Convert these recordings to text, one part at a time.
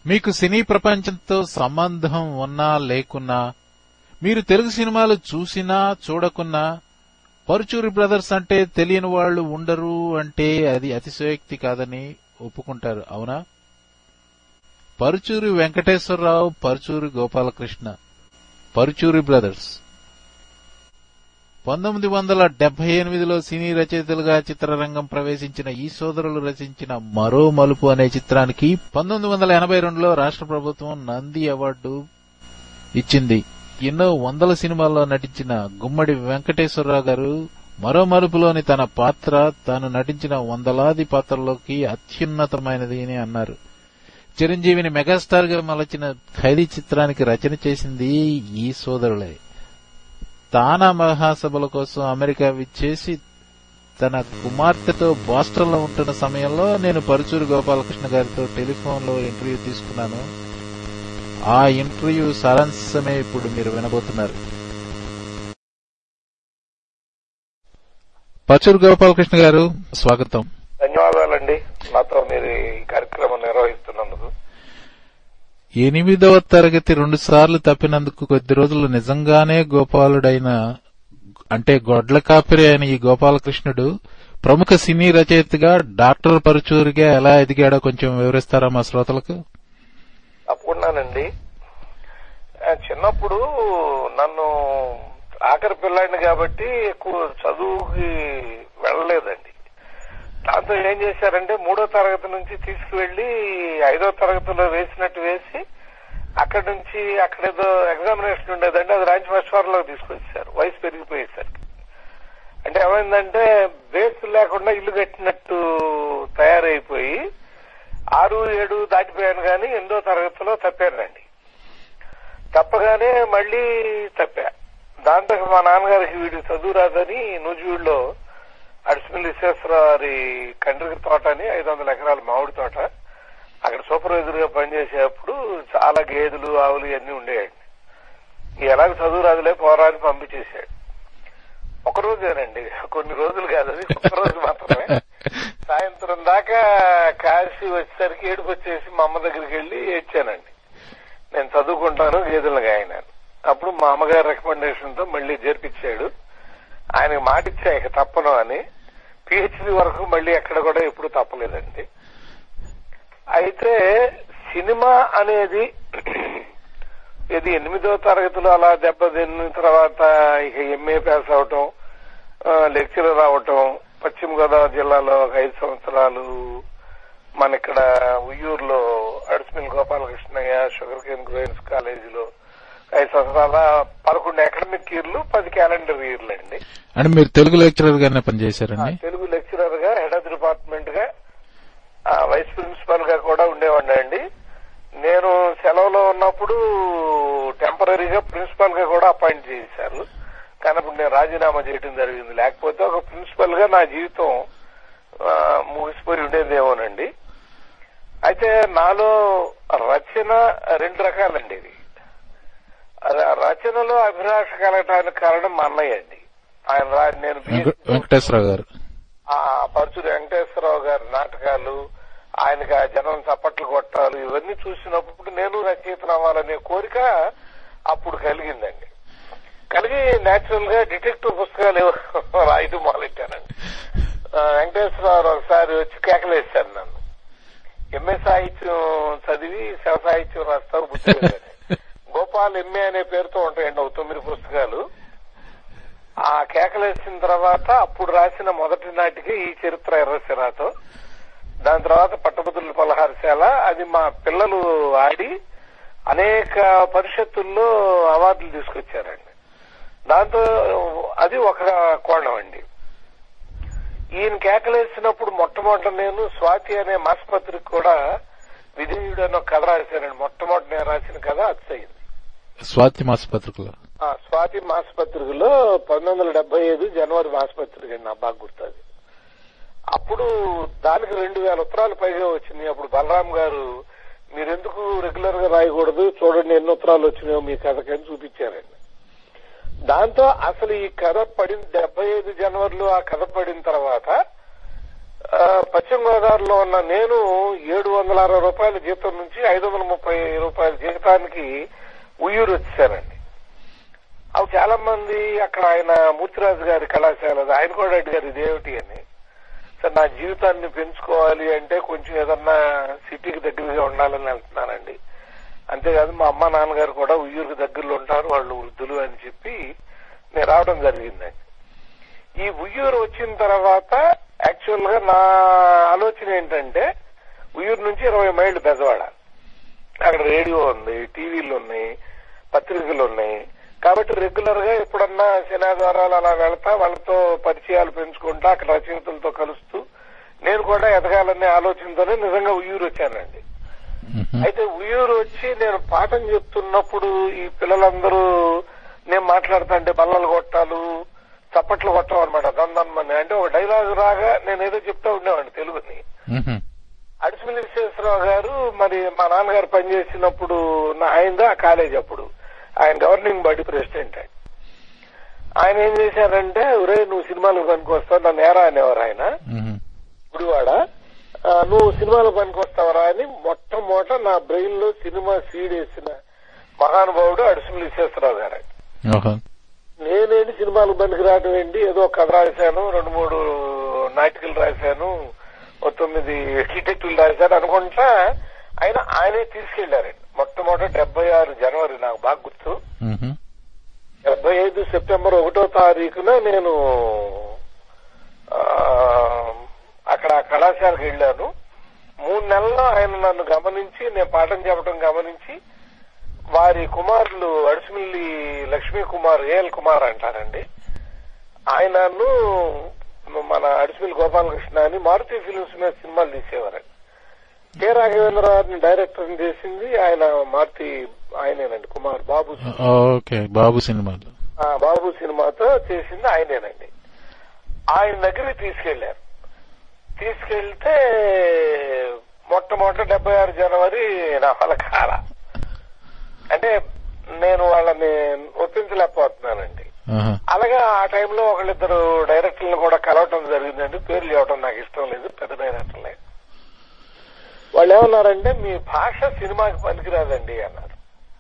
మీకు సినీ ప్రపంచంతో సంబంధం ఉన్నా లేకున్నా మీరు తెలుగు సినిమాలు చూసినా చూడకున్నా పరుచూరి బ్రదర్స్ అంటే తెలియని వాళ్ళు ఉండరు అంటే అది అతిశయోక్తి కాదని ఒప్పుకుంటారు అవునా పరుచూరి వెంకటేశ్వరరావు పరుచూరి గోపాలకృష్ణ పరుచూరి బ్రదర్స్ పంతొమ్మిది వందల డెబ్బై ఎనిమిదిలో సినీ రచయితలుగా చిత్రరంగం ప్రవేశించిన ఈ సోదరులు రచించిన మరో మలుపు అనే చిత్రానికి పంతొమ్మిది వందల ఎనభై రెండులో రాష్ట్ర ప్రభుత్వం నంది అవార్డు ఇచ్చింది ఎన్నో వందల సినిమాల్లో నటించిన గుమ్మడి వెంకటేశ్వరరావు గారు మరో మలుపులోని తన పాత్ర తాను నటించిన వందలాది పాత్రలోకి అత్యున్నతమైనది అని అన్నారు చిరంజీవిని మెగాస్టార్ గా మలచిన ఖైదీ చిత్రానికి రచన చేసింది ఈ సోదరులే తానా మహాసభల కోసం అమెరికా విచ్చేసి తన కుమార్తెతో బాస్టన్ లో ఉంటున్న సమయంలో నేను పరుచూరు గోపాలకృష్ణ గారితో టెలిఫోన్ లో ఇంటర్వ్యూ తీసుకున్నాను ఆ ఇంటర్వ్యూ సారాంశమే ఇప్పుడు మీరు వినబోతున్నారు పరుచూరు గోపాలకృష్ణ గారు స్వాగతం ధన్యవాదాలండి నాతో మీరు ఈ కార్యక్రమం నిర్వహిస్తున్నందుకు ఎనిమిదవ తరగతి రెండు సార్లు తప్పినందుకు కొద్ది రోజులు నిజంగానే గోపాలుడైన అంటే గొడ్ల కాపిరి అయిన ఈ గోపాలకృష్ణుడు ప్రముఖ సినీ రచయితగా డాక్టర్ పరుచూరిగా ఎలా ఎదిగాడో కొంచెం వివరిస్తారా మా శ్రోతలకు తప్పకుండానండి ఆ, చిన్నప్పుడు నన్ను ఆఖరి పిల్లాడిని కాబట్టి ఎక్కువ చదువుకి వెళ్ళలేదండి దాంతో ఏం చేశారంటే మూడో తరగతి నుంచి తీసుకువెళ్లి ఐదో తరగతిలో వేసినట్టు వేసి అక్కడి నుంచి అక్కడేదో ఎగ్జామినేషన్ ఉండేదండి అది రాంచి మశ్వారంలోకి తీసుకొచ్చారు వయసు పెరిగిపోయేసరికి అంటే ఏమైందంటే బేస్ లేకుండా ఇల్లు కట్టినట్టు తయారైపోయి ఆరు ఏడు దాటిపోయాను కానీ ఎనిమిదో తరగతిలో తప్పానండి తప్పగానే మళ్ళీ తప్పా దాంతో మా నాన్నగారికి వీడి చదువు రాదని నూజివీడులో అడిసిమిల్ విశ్వేశ్వరరావు వారి కండ్రికి తోట అని ఐదు వందల ఎకరాల మామిడి తోట అక్కడ సూపర్వైజర్ గా పనిచేసేటప్పుడు చాలా గేదెలు ఆవులు ఇవన్నీ ఉండేయండి ఎలాగ చదువు రాదులే పోరా అని పంపించేశాడు ఒక రోజేనండి కొన్ని రోజులు కాదు అది ఒక రోజు మాత్రమే సాయంత్రం దాకా కాసి వచ్చేసరికి ఏడుపు వచ్చేసి మా అమ్మ దగ్గరికి వెళ్ళి ఏడ్చానండి నేను చదువుకుంటాను గేదెలను గాయనాను అప్పుడు మా అమ్మగారి రికమెండేషన్ తో మళ్ళీ చేర్పించాడు ఆయనకు మాట ఇచ్చా ఇక తప్పను అని పిహెచ్డి వరకు మళ్ళీ ఎక్కడ కూడా ఎప్పుడు తప్పలేదండి అయితే సినిమా అనేది ఇది ఎనిమిదో తరగతిలో అలా దెబ్బతిన్న తర్వాత ఇక ఎంఏ పాస్ అవటం లెక్చరర్ అవటం పశ్చిమ గోదావరి జిల్లాలో ఒక ఐదు సంవత్సరాలు మన ఇక్కడ ఉయ్యూరులో Adusumilli Gopalakrishnaiah sugar cane growers కాలేజీలో ఐదు సంవత్సరాల పదకొండు అకాడమిక్ ఇయర్లు పది క్యాలెండర్ ఇయర్లు అండి అంటే మీరు తెలుగు లెక్చరర్ గానే పనిచేశారండి ఆ, తెలుగు లెక్చరర్ గా హెడ్ ఆఫ్ డిపార్ట్మెంట్ గా ఆ, వైస్ ప్రిన్సిపల్ గా కూడా ఉండేవాడిని అండి నేను సెలవులో ఉన్నప్పుడు టెంపరీగా ప్రిన్సిపల్ గా కూడా అపాయింట్ చేశారు కానీ అప్పుడు నేను రాజీనామా చేయడం జరిగింది లేకపోతే ఒక ప్రిన్సిపల్ గా నా జీవితం ఆ, ముగిసిపోయి ఉండేదేమోనండి అయితే నాలో రచన రెండు రకాలండి ఇది ర- రచనలో అభిలాష కలగటానికి కారణం మా అన్నయ్య అండి ఆయన రా- నేను వెంక- BSc వెంకటేశ్వరరావు గారు ఆ పరచూరి వెంకటేశ్వరరావు గారి నాటకాలు ఆయనకి ఆ జనం చప్పట్లు కొట్టాలు ఇవన్నీ చూసినప్పుడు నేను రచయితను అవ్వాలనే కోరిక అప్పుడు కలిగిందండి కలిగి నేచురల్ గా డిటెక్టివ్ పుస్తకాలు రాయటం మొదలెట్టానండి ఆ, వెంకటేశ్వరరావు ఒకసారి వచ్చి కేకలేశారు నన్ను ఎంఏ సాహిత్యం చదివి శవ సాహిత్యం రాస్తావు బుద్ధి లేదని. గోపాల్ ఎంఏ అనే పేరుతో ఉంటాయండి ఒక తొమ్మిది పుస్తకాలు ఆ కేకలేసిన తర్వాత అప్పుడు రాసిన మొదటి నాటికి ఈ చరిత్ర ఎర్రసిరాతో దాని తర్వాత పట్టభద్రుల పలహారశాల అది మా పిల్లలు ఆడి అనేక పరిషత్తుల్లో అవార్డులు తీసుకొచ్చారండి దాంతో అది ఒక కోణం అండి ఈయన కేకలేసినప్పుడు మొట్టమొదట నేను స్వాతి అనే మాసపత్రిక కూడా విధేయుడు అని ఒక కథ రాశానండి మొట్టమొదటి నేను రాసిన కథ అచ్చయింది స్వాతి మాస పత్రికలో ఆ, స్వాతి మాసపత్రికలో పంతొమ్మిది వందల డెబ్బై ఐదు జనవరి మాసపత్రిక అండి నా బాగా గుర్తుంది అప్పుడు దానికి రెండు వేల ఉత్తరాలు పైగా వచ్చినాయి అప్పుడు బలరాం గారు మీరెందుకు రెగ్యులర్ గా రాయకూడదు చూడండి ఎన్ని ఉత్తరాలు వచ్చినాయో మీ కథకని చూపించారండి దాంతో అసలు ఈ కథ పడిన డెబ్బై ఐదు జనవరిలో ఆ కథ పడిన తర్వాత ఆ, పశ్చిమ గోదావరిలో ఉన్న నేను ఏడు వందల అరవై రూపాయల జీతం నుంచి ఐదు వందల ముప్పై రూపాయల జీతానికి ఉయ్యూరు వచ్చేసానండి అవి చాలా మంది అక్కడ ఆయన మూర్తిరాజు గారి కళాశాల అది ఆయన కూడా అడిగారు ఇదేమిటి అని సార్ నా జీవితాన్ని పెంచుకోవాలి అంటే కొంచెం ఏదన్నా సిటీకి దగ్గరగా ఉండాలని వెళ్తున్నానండి అంతేకాదు మా అమ్మ నాన్నగారు కూడా ఉయ్యూరుకి దగ్గరలో ఉంటారు వాళ్ళు వృద్ధులు అని చెప్పి నేను రావడం జరిగిందండి ఈ ఉయ్యూరు వచ్చిన తర్వాత యాక్చువల్ గా నా ఆలోచన ఏంటంటే ఉయ్యూరు నుంచి ఇరవై మైళ్ళు బెజవాడ అక్కడ రేడియో ఉంది టీవీలు ఉన్నాయి పత్రికలు ఉన్నాయి కాబట్టి రెగ్యులర్ గా ఎప్పుడన్నా శనాద్వారాలు అలా వెళ్తా వాళ్ళతో పరిచయాలు పెంచుకుంటా అక్కడ రచయితలతో కలుస్తూ నేను కూడా ఎదగాలనే ఆలోచనతోనే నిజంగా ఉయ్యూరు వచ్చానండి మ్మ్. అయితే ఉయ్యూరు వచ్చి నేను పాఠం చెప్తున్నప్పుడు ఈ పిల్లలందరూ నేను మాట్లాడుతుంటే బల్లలు కొట్టాలు చప్పట్లు కొట్టడం అనమాట దందన్మని అంటే ఒక డైలాగ్ రాగా నేను ఏదో చెప్తా ఉండేవాడిని తెలుగుని మ్మ్. అడిసిమిల్లి విశ్వేశ్వరరావు గారు మరి మా నాన్నగారు పనిచేసినప్పుడు నా ఆయనదా ఆ కాలేజ్ అప్పుడు ఆయన గవర్నింగ్ బాడీ ప్రెసిడెంట్ ఆయన ఆయన ఏం చేశారంటే ఒరే నువ్వు సినిమాలకు పనికొస్తావు నన్ను ఏరా అనేవారు ఆయన మ్మ్. గుడివాడ ఆ, నువ్వు సినిమాలకు పనికొస్తావరా అని మొట్టమొదట నా బ్రెయిన్ లో సినిమా సీడ్ వేసిన మహానుభావుడు అడిసిమిల్లి విశ్వేశ్వరరావు గారు ఓహో నేనేంటి సినిమాలకు పనికి రావడం ఏంటి ఏదో ఒక కథ రాశాను రెండు మూడు నాటికలు రాశాను ఓ తొమ్మిది డిటెక్టివ్లు రాశాను అనుకుంటా ఆయన ఆయనే తీసుకెళ్లారండి మొట్టమొదటి డెబ్బై ఆరు జనవరి నాకు బాగా గుర్తు మ్మ్. డెబ్బై ఐదు సెప్టెంబర్ ఒకటో తారీఖున నేను ఆ, అక్కడ ఆ కళాశాలకు వెళ్ళాను మూడు నెలల్లో ఆయన నన్ను గమనించి నేను పాఠం చెప్పడం గమనించి వారి కుమారులు అడిసిమిల్లి లక్ష్మీ కుమార్ ఏఎల్ కుమార్ అంటారండి ఆయనను మన అడిసిమిల్లి గోపాలకృష్ణ అని మారుతి ఫిలిమ్స్ మీద సినిమాలు తీసేవారండి కె రాఘవేంద్రరావుని డైరెక్టర్ చేసింది ఆయన మారుతి ఆయనేనండి కుమార్ బాబు ఓకే బాబు సినిమాలు ఆ బాబు సినిమాతో చేసింది ఆయనేనండి ఆయన దగ్గరికి తీసుకెళ్లారు తీసుకెళ్తే మొట్టమొదటి డెబ్బై ఆరు జనవరి నా వాళ్ళ కాల అంటే నేను వాళ్ళని ఒప్పించలేకపోతున్నానండి ఆహా. అలాగే ఆ టైంలో ఒకళ్ళిద్దరు డైరెక్టర్లను కూడా కలవటం జరిగిందండి పేర్లు ఇవ్వటం నాకు ఇష్టం లేదు పెద్ద డైరెక్టర్లే వాళ్ళు ఏమన్నారంటే మీ భాష సినిమాకి పనికిరాదండి అన్నారు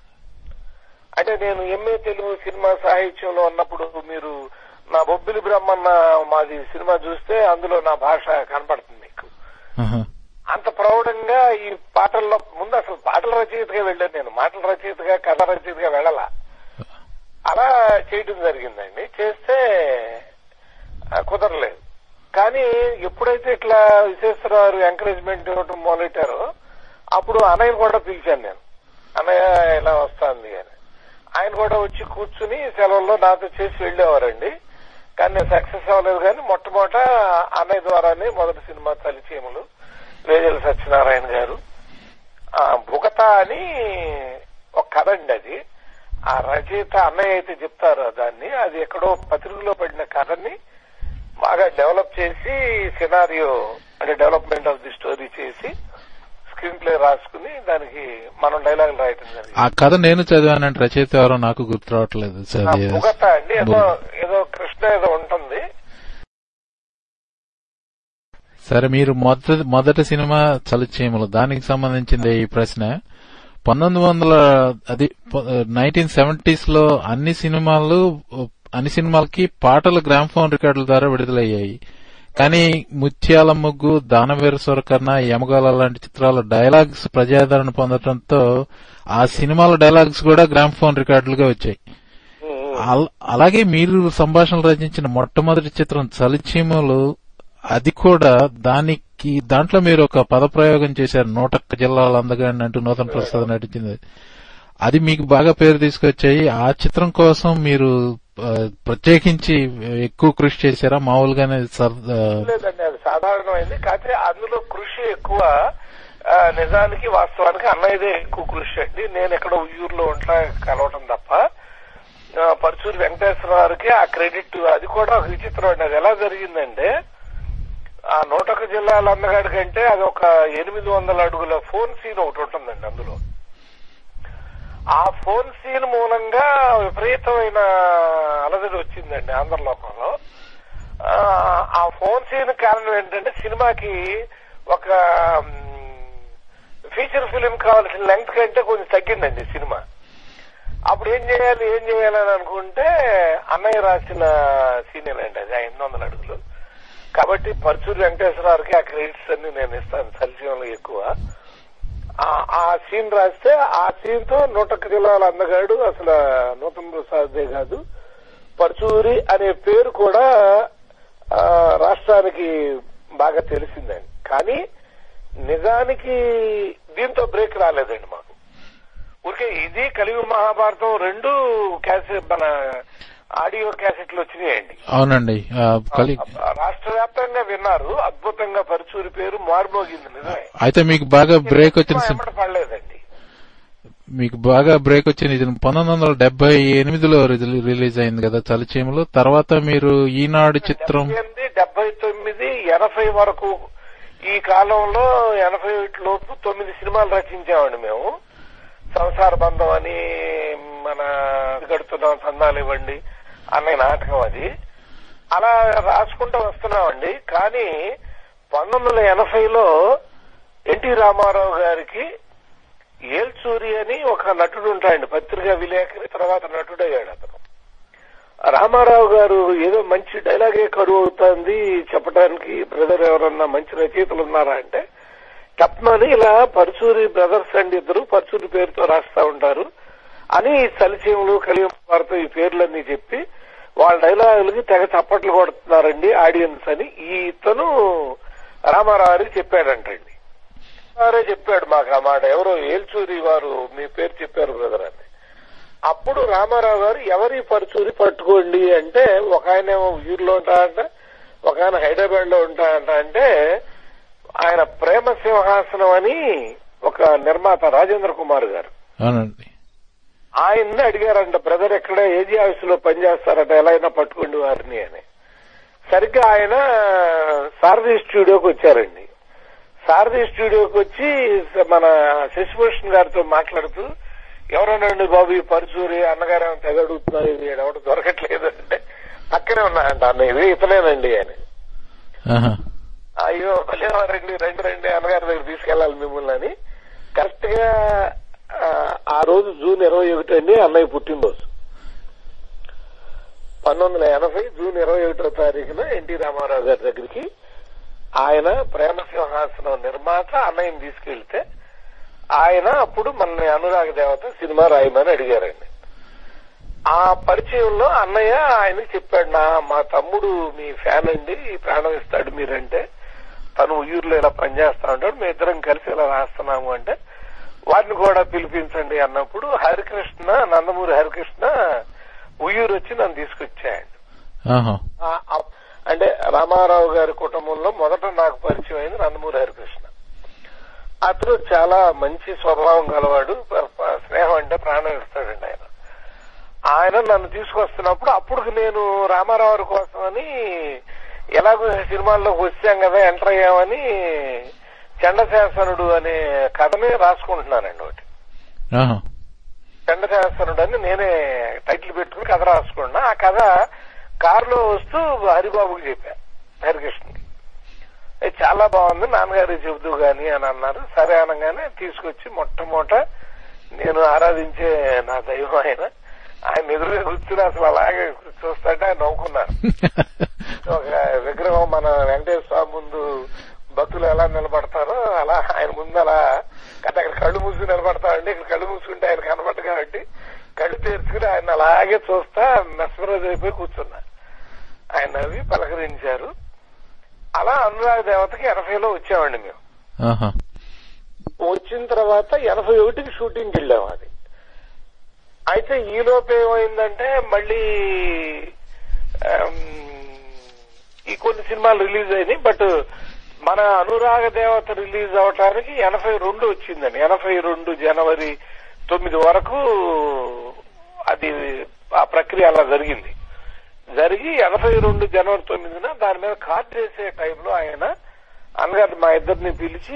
అంటే నేను ఎంఏ తెలుగు సినిమా సాహిత్యంలో ఉన్నప్పుడు మీరు నా బొబ్బిలి బ్రహ్మన్న మాది సినిమా చూస్తే అందులో నా భాష కనపడుతుంది మీకు ఆహా. అంత ప్రౌఢంగా ఈ పాటల్లో ముందు అసలు పాటల రచయితగా వెళ్ళాను నేను మాటల రచయితగా కథ రచయితగా వెళ్ళాల అలా చేయడం జరిగిందండి చేస్తే ఆ, కుదరలేదు కానీ ఎప్పుడైతే ఇట్లా విశ్వేశ్వరరావు ఎంకరేజ్మెంట్ ఇవ్వటం మొదలెట్టారో అప్పుడు అన్నయ్య కూడా పిలిచాను నేను అన్నయ్య ఇలా వస్తుంది అని ఆయన కూడా వచ్చి కూర్చుని సెలవుల్లో నాతో చేసి వెళ్ళేవారండి కానీ నేను సక్సెస్ అవ్వలేదు కానీ మొట్టమొదట అన్నయ్య ద్వారానే మొదటి సినిమా తలిచీమలు వేజల సత్యనారాయణ గారు ఆ బుగత అని ఒక కథ అండి అది ఆ రచయిత అన్నయ్య అయితే చెప్తారు దాన్ని అది ఎక్కడో పత్రికలో పడిన కథని బాగా డెవలప్ చేసి సినారియో అంటే డెవలప్మెంట్ ఆఫ్ ది స్టోరీ చేసి స్క్రీన్ ప్లే రాసుకుని దానికి మనం డైలాగులు రాయటం జరిగింది ఆ కథ నేను చదివానంటే రచయిత ఎవరో నాకు గుర్తు రావట్లేదు ఆ చదివే బుగత అండి ఏదో ఏదో కృష్ణ ఏదో ఉంటుంది సరే మీరు మొదటి మొదటి సినిమా చలిచీమలు దానికి సంబంధించింది ఈ ప్రశ్న పంతొమ్మిది వందల అది నైన్టీన్ సెవెంటీస్ లో అన్ని సినిమాలు అన్ని సినిమాలకి పాటలు గ్రామ్ఫోన్ రికార్డుల ద్వారా విడుదలయ్యాయి కానీ ముత్యాల ముగ్గు దానవీర సొరకర్ణ యమగాల లాంటి చిత్రాల డైలాగ్స్ ప్రజాదరణ పొందడంతో ఆ సినిమాల డైలాగ్స్ కూడా గ్రామ్ఫోన్ రికార్డులుగా వచ్చాయి అల- అలాగే మీరు సంభాషణలు రచించిన మొట్టమొదటి చిత్రం చలిచీమలు అది కూడా దానికి దాంట్లో మీరు ఒక పదప్రయోగం చేశారు నూటొక్క జిల్లాల అందగాడిని అంటూ నూతన ప్రసాద్ నటించింది అది మీకు బాగా పేరు తీసుకొచ్చాయి ఆ చిత్రం కోసం మీరు ఆ, ప్రత్యేకించి ఎక్కువ కృషి చేశారా మామూలుగానే సర్ ఆ, లేదండి అది సాధారణమైంది కాకపోతే అందులో కృషి ఎక్కువ ఆ, నిజానికి వాస్తవానికి అన్నయ్యదే ఎక్కువ కృషి అండి నేను ఎక్కడ ఉయ్యూరులో ఉంటా కలవటం తప్ప ఆ, పరుచూరు వెంకటేశ్వర గారికి ఆ క్రెడిట్ అది కూడా ఒక విచిత్రం అండి అది ఎలా జరిగిందంటే ఆ నూటొక్క జిల్లాల అందగాడి కంటే అది ఒక ఎనిమిది వందల అడుగుల ఫోన్ సీన్ ఒకటి ఉంటుందండి అందులో ఆ ఫోన్ సీన్ మూలంగా విపరీతమైన అలజడి వచ్చిందండి ఆంధ్రలోకంలో ఆ, ఆ ఫోన్ సీన్ కారణం ఏంటంటే సినిమాకి ఒక ఫీచర్ ఫిలిం కావాల్సిన లెంగ్త్ కంటే కొంచెం తగ్గిందండి సినిమా అప్పుడు ఏం చేయాలి ఏం చేయాలని అనుకుంటే అన్నయ్య రాసిన సీనియర్ అండి అది ఎనిమిది వందల అడుగులు కాబట్టి పరచూరి వెంకటేశ్వరరావుకి ఆ క్రెడిట్స్ అన్ని నేను ఇస్తాను సల్సీయంలో ఎక్కువ ఆ- ఆ సీన్ రాస్తే ఆ సీన్ తో నూట జిల్లాల అందగాడు అసలు నూతన ప్రసాదే కాదు పరచూరి అనే పేరు కూడా ఆ, రాష్ట్రానికి బాగా తెలిసిందండి కానీ నిజానికి దీంతో బ్రేక్ రాలేదండి మాకు ఊరికే ఇది కలిగి మహాభారతం రెండు క్యాసెట్ మన ఆడియో క్యాసెట్లు వచ్చినాయండి అవునండి ఆ, కలి రాష్ట్ర వ్యాప్తంగా విన్నారు అద్భుతంగా పరచూరి పేరు మారుమోగింది నిజమే అయితే మీకు బాగా బ్రేక్ వచ్చిన సినిమా సినిమా ఎమ్మట పడలేదండి మీకు బాగా బ్రేక్ వచ్చింది ఇది పంతొమ్మిది వందల డెబ్బై ఎనిమిదిలో రిజి- రిలీజ్ అయింది కదా చలిచీమలు తర్వాత మీరు ఈనాడు చిత్రం డెబ్బై ఎనిమిది డెబ్బై తొమ్మిది ఎనభై వరకు ఈ కాలంలో ఎనభై లోపు తొమ్మిది సినిమాలు రచించామండి మేము సంసార బంధం అని మన గడుతున్నాం సందాలు ఇవ్వండి అనే నాటకం అది అలా రాసుకుంటూ వస్తున్నామండి కానీ పంతొమ్మిది వందల ఎనభైలో ఎన్టీ రామారావు గారికి ఏల్చూరి అని ఒక నటుడు ఉంటాయండి పత్రికా విలేకరి తర్వాత నటుడయ్యాడు అతను రామారావు గారు ఏదో మంచి డైలాగే కరువు అవుతుంది చెప్పడానికి బ్రదర్ ఎవరన్నా మంచి రచయితలు ఉన్నారా అంటే చెప్పమని ఇలా పరచూరి బ్రదర్స్ అండి ఇద్దరు పరచూరి పేరుతో రాస్తా ఉంటారు అని సలిసీములు కలియంపారుతో ఈ పేర్లన్నీ చెప్పి వాళ్ళ డైలాగులకి తెగ చప్పట్లు కొడుతున్నారండి ఆడియన్స్ అని ఈ ఇతను రామారావు గారికి చెప్పాడంటండి వారే చెప్పాడు మాకు ఆ మాట ఎవరో ఏల్చూరి వారు మీ పేరు చెప్పారు బ్రదర్ అని అప్పుడు రామారావు గారు ఎవరి పరుచూరి పట్టుకోండి అంటే ఒక ఆయన ఏమో ఊర్లో ఉంటాడంట ఒక ఆయన హైదరాబాద్ లో ఉంటాడంట అంటే ఆయన ప్రేమ సింహాసనం అని ఒక నిర్మాత రాజేంద్ర కుమార్ గారు అవునండి ఆయన్ని అడిగారంట బ్రదర్ ఎక్కడ ఏజీ ఆఫీస్ లో పనిచేస్తారట ఎలా అయినా పట్టుకోండి వారిని అని సరిగ్గా ఆయన సారథి స్టూడియోకి వచ్చారండి సారథి స్టూడియోకి వచ్చి మన శశిభూషణ్ గారితో మాట్లాడుతూ ఎవరనండి బాబు ఈ పరుచూరి అన్నగారు ఏమో తెగ అడుగుతున్నారు ఇది ఎవరు దొరకట్లేదు అంటే పక్కనే ఉన్నాయంట అన్న ఇది ఇతనేనండి అని ఆహా. అయ్యో రండి రండి రండి అన్నగారి దగ్గర తీసుకెళ్లాలి మిమ్మల్ని అని కరెక్ట్ గా ఆ, ఆ రోజు జూన్ ఇరవై ఒకటి అండి అన్నయ్య పుట్టినరోజు పంతొమ్మిది వందల ఎనభై జూన్ ఇరవై ఒకటో తారీఖున ఎన్టీ రామారావు గారి దగ్గరికి ఆయన ప్రేమ సింహాసనం నిర్మాత అన్నయ్యని తీసుకెళ్తే ఆయన అప్పుడు మన అనురాగ దేవత సినిమా రాయమని అడిగారండి ఆ పరిచయంలో అన్నయ్య ఆయనకి చెప్పాడు నా మా తమ్ముడు మీ ఫ్యాన్ అండి ప్రాణం ఇస్తాడు మీరంటే తను ఉయ్యూరులో ఇలా పనిచేస్తా ఉంటాడు మీ ఇద్దరం కలిసి ఇలా రాస్తున్నాము అంటే వారిని కూడా పిలిపించండి అన్నప్పుడు హరికృష్ణ నందమూరి హరికృష్ణ ఉయ్యూరు వచ్చి నన్ను తీసుకొచ్చాయండి ఆహా. ఆ- ఆ- అంటే రామారావు గారి కుటుంబంలో మొదట నాకు పరిచయం అయింది నందమూరి హరికృష్ణ అతను చాలా మంచి స్వభావం గలవాడు ప- ప- స్నేహం అంటే ప్రాణం ఇస్తాడండి ఆయన ఆయన నన్ను తీసుకొస్తున్నప్పుడు అప్పుడు నేను రామారావు గారి కోసమని ఎలాగో సినిమాల్లోకి వచ్చాం కదా ఎంటర్ అయ్యామని చండశాసనుడు అనే కథని రాసుకుంటున్నానండి ఒకటి ఆహా. చండశాసనుడు అని నేనే టైటిల్ పెట్టుకుని కథ రాసుకున్నా ఆ కథ కారులో వస్తూ హరిబాబుకి చెప్పా హరికృష్ణకి "ఇది చాలా బాగుంది నాన్నగారు చెబుతూ గాని అని అన్నారు సరే అనగానే తీసుకొచ్చి మొట్టమొదట నేను ఆరాధించే నా దైవం ఆయన ఆయన ఎదురుగా కూర్చుని అసలు అలాగే చూస్తుంటే ఆయన నవ్వుకున్నారు ఒక విగ్రహం మన వెంకటేశ్వర స్వామి ముందు భక్తులు ఎలా నిలబడతారో అలా ఆయన ముందు అలా అంటే అక్కడ కళ్ళు మూసుకుని నిలబడతామండి ఇక్కడ కళ్ళు మూసుకుంటే ఆయన కనబడదు కాబట్టి కళ్ళు తెరుచుకుని ఆయన అలాగే చూస్తా మెస్మరైజ్ అయిపోయి కూర్చున్నా ఆయన నవ్వి పలకరించారు అలా అనురాగ దేవతకి ఎనభైలో వచ్చామండి మేము ఆహా. వచ్చిన తర్వాత ఎనభై ఒకటికి షూటింగ్కి వెళ్ళాము అది అయితే ఈ లోపు ఏమైందంటే మళ్ళీ ఆమ్, ఈ కొన్ని సినిమాలు రిలీజ్ అయినాయి బట్ మన అనురాగ దేవత రిలీజ్ అవటానికి ఎనభై రెండు వచ్చిందండి ఎనభై రెండు జనవరి తొమ్మిది వరకు అది ఆ ప్రక్రియ అలా జరిగింది జరిగి ఎనభై రెండు జనవరి తొమ్మిదిన దాని మీద కార్డు వేసే టైంలో ఆయన అన్నగారు మా ఇద్దరిని పిలిచి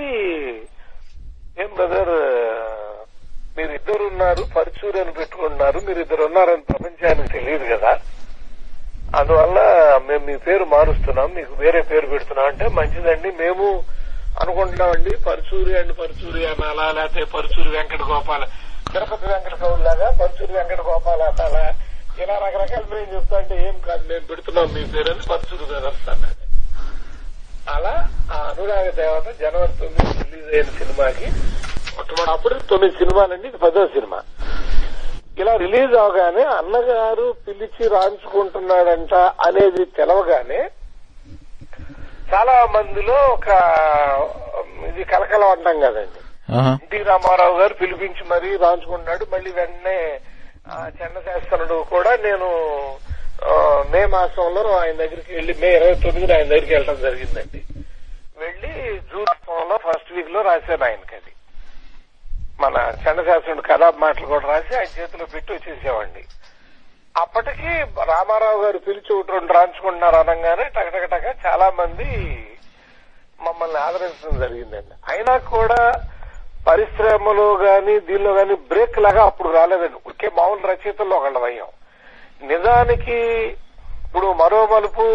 ఏం బ్రదర్ మీరు ఇద్దరు ఉన్నారు పరుచూరు అని పెట్టుకున్నారు మీరు ఇద్దరు ఉన్నారని ప్రపంచానికి తెలియదు కదా అందువల్ల మేము మీ పేరు మారుస్తున్నాం మీకు వేరే పేరు పెడుతున్నాం అంటే మంచిదండి మేము అనుకుంటున్నామండి పరుచూరి అండ్ పరుచూరి అనాలా లేకపోతే పరుచూరి వెంకట గోపాల తిరుపతి వెంకట కౌలు లాగా పరుచూరి వెంకట గోపాల అనాలా ఇలా రకరకాలు మేము చెప్తా అంటే ఏం కాదు మేము పెడుతున్నాం మీ పేరు అని పరుచూరి బ్రదర్స్ అన్నాడు అలా ఆ అనురాగ దేవత జనవరి తొమ్మిది రిలీజ్ అయిన సినిమాకి మొట్టమొదటి అప్పుడు తొమ్మిది సినిమాలండి ఇది పదో సినిమా ఇలా రిలీజ్ అవగానే అన్నగారు పిలిచి రాంచుకుంటున్నాడంట అనేది తెలవగానే చాలా మందిలో ఒక ఇది కలకలం అంటాం కదండి ఆహా. ఎన్టీ రామారావు గారు పిలిపించి మరీ రాంచుకుంటున్నాడు మళ్ళీ వెంటనే ఆ, చెన్నశాస్త్రుడు కూడా నేను ఆ, మే మాసంలో ఆయన దగ్గరికి వెళ్లి మే ఇరవై తొమ్మిదిన ఆయన దగ్గరికి వెళ్ళడం జరిగిందండి వెళ్లి జూన్ మాసంలో ఫస్ట్ వీక్ లో రాశాను ఆయనకి అది మన చంద్రశాస్త్రుడు కథా మాటలు కూడా రాసి ఆయన చేతిలో పెట్టి వచ్చేసేవాడిని అప్పటికి రామారావు గారు పిలిచి ఒకటి రెండు రాంచుకుంటున్నారు అనగానే టకటక టక చాలా మంది మమ్మల్ని ఆదరించడం జరిగిందండి అయినా కూడా పరిశ్రమలో గాని దీనిలో గాని బ్రేక్ లాగా అప్పుడు రాలేదండి ఒకే మామూలు రచయితల్లో ఒకళ్ళం అయ్యాం నిజానికి ఇప్పుడు మరో మలుపు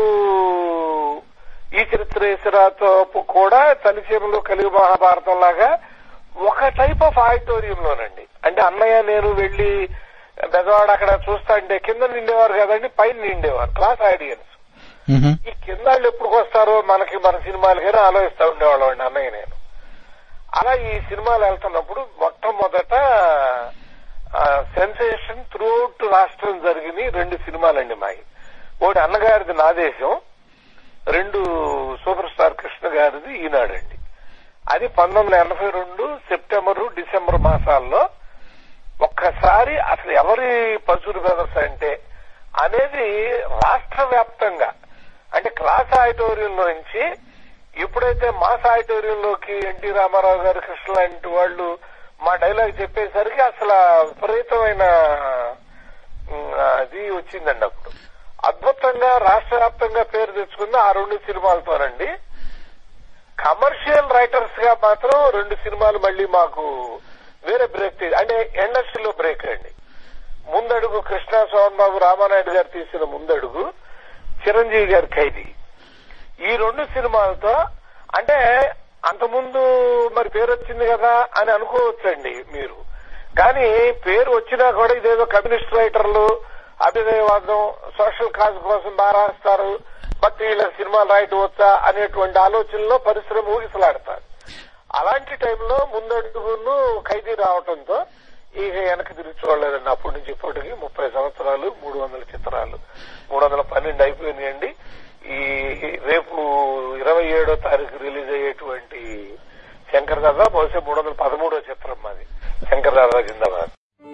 ఈ చరిత్రేశ్వరతో కూడా తలిచేములు కలిగి మహాభారతం లాగా ఒక టైప్ ఆఫ్ ఆడిటోరియంలోనండి అంటే అన్నయ్య నేను వెళ్లి బెదవాడ అక్కడ చూస్తా అంటే కింద నిండేవారు కదండి పైన నిండేవారు క్లాస్ ఆడియన్స్ మ్హూ. ఈ కింద వాళ్ళు ఎప్పుడు వస్తారో మనకి మన సినిమాలకైనా ఆలోచిస్తా ఉండేవాళ్ళం అండి అన్నయ్య నేను అలా ఈ సినిమాలు వెళ్తున్నప్పుడు మొట్టమొదట సెన్సేషన్ త్రూఅవుట్ రాష్ట్రం జరిగిన రెండు సినిమాలండి మావి ఒకటి అన్నగారిది నా దేశం రెండు సూపర్ స్టార్ కృష్ణ గారిది ఈనాడండి అది పంతొమ్మిది వందల ఎనభై రెండు సెప్టెంబరు డిసెంబర్ మాసాల్లో ఒక్కసారి అసలు ఎవరి పశువుల బ్రదర్స్ అంటే అనేది రాష్ట్ర వ్యాప్తంగా అంటే క్లాస్ ఆడిటోరియంలో నుంచి ఎప్పుడైతే మాస్ ఆడిటోరియంలోకి ఎన్టీ రామారావు గారు కృష్ణ లాంటి వాళ్ళు మా డైలాగ్ చెప్పేసరికి అసలు విపరీతమైన ఉమ్, అది వచ్చిందండి అప్పుడు అద్భుతంగా రాష్ట్ర వ్యాప్తంగా పేరు తెచ్చుకుంది ఆ రెండు సినిమాలతోనండి కమర్షియల్ రైటర్స్ గా మాత్రం రెండు సినిమాలు మళ్ళీ మాకు వేరే బ్రేక్ తీ- అంటే ఇండస్ట్రీలో బ్రేక్ అండి ముందడుగు కృష్ణ సోహన్ బాబు రామానాయుడు గారు తీసిన ముందడుగు చిరంజీవి గారి ఖైదీ ఈ రెండు సినిమాలతో అంటే అంతకుముందు మరి పేరు వచ్చింది కదా అని అనుకోవచ్చండి మీరు కానీ పేరు వచ్చినా కూడా ఇదేదో కమ్యూనిస్ట్ రైటర్లు అభ్యుదయవాదం సోషల్ కాజ్ కోసం బాగా రాస్తారు బట్ వీళ్ళ సినిమాలు రాయటం వచ్చా అనేటువంటి ఆలోచనలో పరిశ్రమ ఊగిసలాడతారు అలాంటి టైంలో ముందడుగును ఖైదీ రావటంతో ఇక వెనక్కి తిరిగి చూడలేదండి అప్పటి నుంచి ఇప్పటికి ముప్పై సంవత్సరాలు మూడు వందల చిత్రాలు మూడు వందల పన్నెండు అయిపోయినాయండి ఈ రేపు ఇరవై ఏడో తారీఖు రిలీజ్ అయ్యేటువంటి శంకర్ దాదా బహుశా మూడు వందల పదమూడో చిత్రం మాది Shankar Dada Zindabad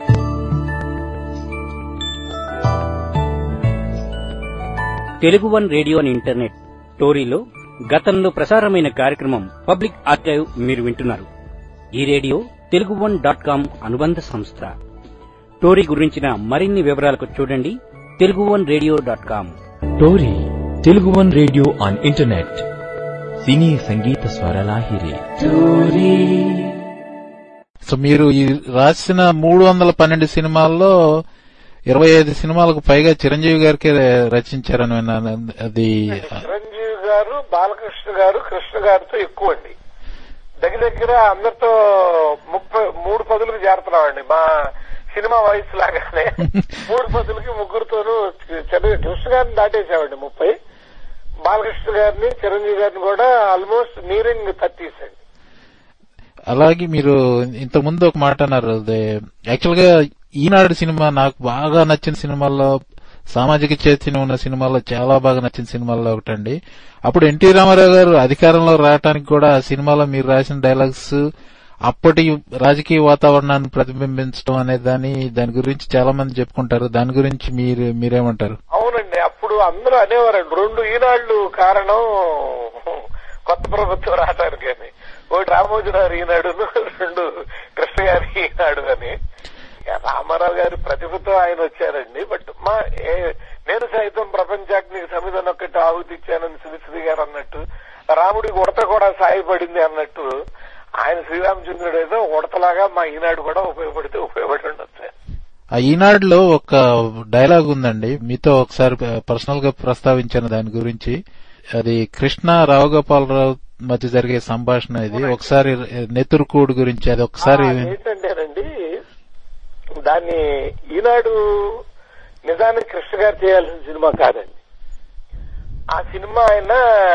Telugu one radio and internet టోరీలో గతంలో ప్రసారమైన కార్యక్రమం పబ్లిక్ ఆర్కైవ్ మీరు వింటున్నారు ఈ radio Telugu one dot com అనుబంధ సంస్థ టోరీ గురించిన మరిన్ని వివరాలకు చూడండి Telugu one radio dot com Tori Telugu one radio on internet సినీ సంగీత స్వరలాహిరి సో మీరు ఈ రాసిన మూడు వందల పన్నెండు సినిమాల్లో ఇరవై ఐదు సినిమాలకు పైగా చిరంజీవి గారికి రచించారని విన్నాను అది చిరంజీవి గారు బాలకృష్ణ గారు కృష్ణ గారితో ఎక్కువ అండి దగ్గర దగ్గర అందరితో ముప్పై మూడు పదులకు చేరుతున్నామండి మా సినిమా వయసు లాగానే మూడు పదులకి ముగ్గురుతోనూ చిరంజీవి కృష్ణ గారిని దాటేసామండి ముప్పై బాలకృష్ణ గారిని చిరంజీవి గారిని కూడా ఆల్మోస్ట్ నీరింగ్ థర్టీస్ అండి అలాగే మీరు ఇంత ముందు ఒక మాట అన్నారు యాక్చువల్ గా ఈనాడు సినిమా నాకు బాగా నచ్చిన సినిమాల్లో సామాజిక చైతన్యం ఉన్న సినిమాల్లో చాలా బాగా నచ్చిన సినిమాల్లో ఒకటండి అప్పుడు ఎన్టీ రామారావు గారు అధికారంలో రావడానికి కూడా ఆ సినిమాలో మీరు రాసిన డైలాగ్స్ అప్పటి రాజకీయ వాతావరణాన్ని ప్రతిబింబించడం అనే దాని దాని గురించి చాలా మంది చెప్పుకుంటారు దాని గురించి మీరు మీరేమంటారు అవునండి అప్పుడు అందరూ అనేవారండి రెండు ఈనాళ్లు కారణం కొత్త ప్రభుత్వం రావడానికి అని ఒకటి రామోజీరావు ఈనాడు రెండు కృష్ణ గారి ఈనాడు అని ఇక రామారావు గారి ప్రతిభతో ఆయన వచ్చారండి బట్ మా ఏ- నేను సైతం ప్రపంచాగ్నికి సమిధన ఒక్కటి ఆహుతిచ్చానని శ్రీశ్రీ గారు అన్నట్టు రాముడికి ఉడత కూడా సాయపడింది అన్నట్టు ఆయన శ్రీరామచంద్రుడు ఏదో ఉడతలాగా మా ఈనాడు కూడా ఉపయోగపడితే ఉపయోగపడి ఉండొచ్చు ఆ ఈనాడులో ఒక డైలాగ్ ఉందండి మీతో ఒకసారి పర్సనల్ గా ప్రస్తావించాను దాని గురించి అది కృష్ణ రావుగోపాలరావు మధ్య జరిగే సంభాషణ ఇది ఒకసారి నెతురుకూడు గురించి అది ఒకసారి ఆ, ఏంటంటేనండి దాన్ని ఈనాడు నిజానికి కృష్ణ గారు చేయాల్సిన సినిమా కాదండి ఆ సినిమా ఆయన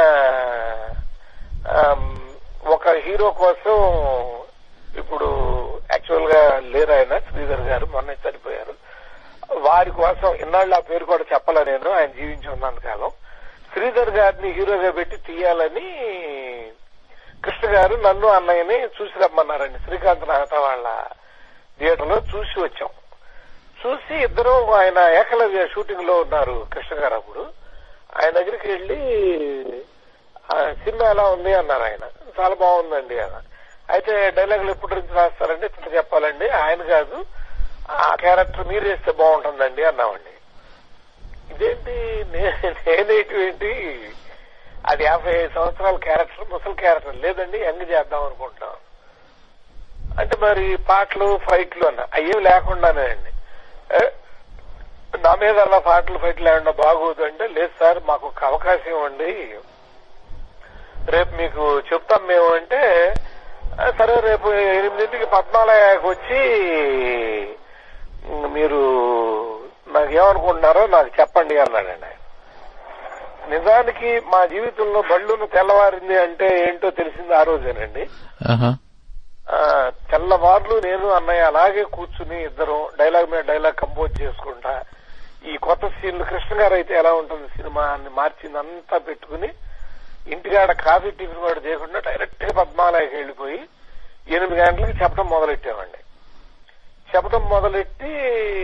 ఆమ్, ఒక హీరో కోసం ఇప్పుడు యాక్చువల్ గా లేరు ఆయన శ్రీధర్ గారు మొన్న చనిపోయారు వారి కోసం ఇన్నాళ్ళు ఆ పేరు కూడా చెప్పలే నేను ఆయన జీవించి ఉన్నంత కాలం శ్రీధర్ గారిని హీరోగా పెట్టి తీయాలని కృష్ణ గారు నన్ను అన్నయ్యని చూసి రమ్మన్నారండి శ్రీకాంత్ నాగత వాళ్ళ థియేటర్ లో చూసి వచ్చాం చూసి ఇద్దరు ఆయన ఏకలవ్య షూటింగ్ లో ఉన్నారు కృష్ణ గారు అప్పుడు ఆయన దగ్గరికి వెళ్ళి "ఆ, సినిమా ఎలా ఉంది అన్నారు ఆయన చాలా బాగుందండి అన్న అయితే డైలాగులు ఎప్పుడు నుంచి రాస్తారంటే ఇప్పుడు చెప్పాలండి ఆయన కాదు ఆ క్యారెక్టర్ మీరు వేస్తే బాగుంటుందండి అన్నామండి ఇదేంటి నే- నేనేటి ఏంటి అది యాభై ఐదు సంవత్సరాల క్యారెక్టర్ ముసలి క్యారెక్టర్ లేదండి యంగ్ చేద్దాం అనుకుంటున్నాం అంటే మరి పాటలు ఫైట్లు అన్న అయ్యేం లేకుండానే అండి ఏ, నా మీద అలా పాటలు ఫైట్లు లేకుండా బాగోదు అంటే లేదు సార్ మాకు ఒక అవకాశం ఇవ్వండి రేపు మీకు చెప్తాం మేము అంటే "ఆ, సరే రేపు ఎనిమిదింటికి పద్మాలయాకి వచ్చి ఉమ్, మీరు నాకు ఏమనుకుంటున్నారో నాకు చెప్పండి అన్నాడండి ఆయన నిజానికి మా జీవితంలో బళ్ళును తెల్లవారింది అంటే ఏంటో తెలిసింది ఆ రోజేనండి ఆహా. ఆ, తెల్లవార్లు నేను అన్నయ్య అలాగే కూర్చుని ఇద్దరు డైలాగ్ మీద డైలాగ్ కంపోజ్ చేసుకుంటా ఈ కొత్త సీన్లు కృష్ణ గారు అయితే ఎలా ఉంటుంది సినిమా అని మార్చింది అంతా పెట్టుకుని ఇంటికాడ కాఫీ టిఫిన్ కూడా చేయకుండా డైరెక్ట్ గా పద్మాలయకి వెళ్ళిపోయి ఎనిమిది గంటలకి చెప్పడం మొదలెట్టామండి చెప్పడం మొదలెట్టి